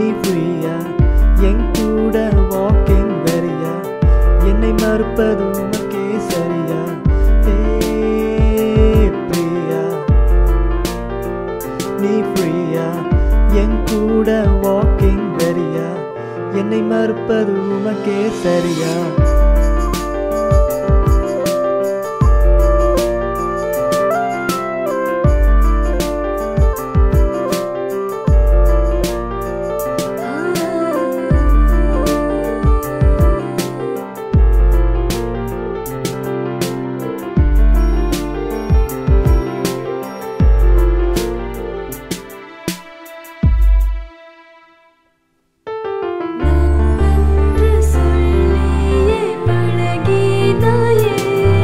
நீ ஃப்ரீயா என் கூட வாக்கிங் வரியா என்னை மறுப்பது உனக்கே சரியா ஏ பிரியா நீ ஃப்ரீயா என் கூட வாக்கிங் வரியா என்னை மறுப்பது உமக்கே சரியா நல்லென்று சொல்லியே பழகினாயே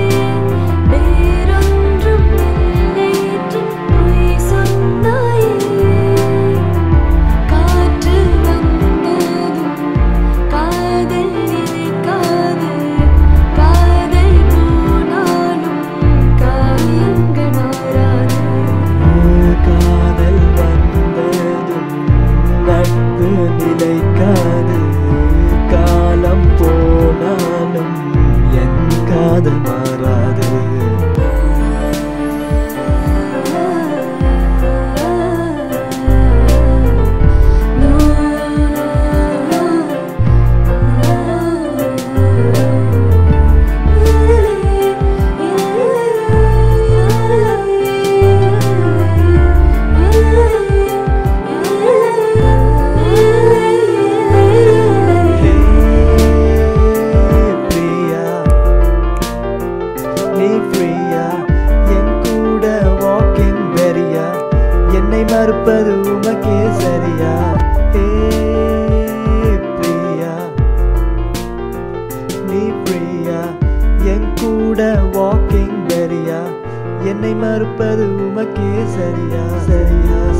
வேறொன்றும் இல்லையென்று பொய் சொன்னாயே காற்று வந்ததும் காதல் நினைக்காது காதல் போனாலும் காயங்கள் மாறாது காதல் வந்ததும் நட்பு நிலைக்காது காலம் போனாலும் என் காதல் மாறாது ஹே பிரியா நீ ஃப்ரீயா என் கூட வாக்கிங் வரியா என்னை மறுப்பது உமக்கே சரியா ஹே பிரியா நீ ஃப்ரீயா என் கூட வாக்கிங் வரியா என்னை மறுப்பது உமக்கே சரியா சரியா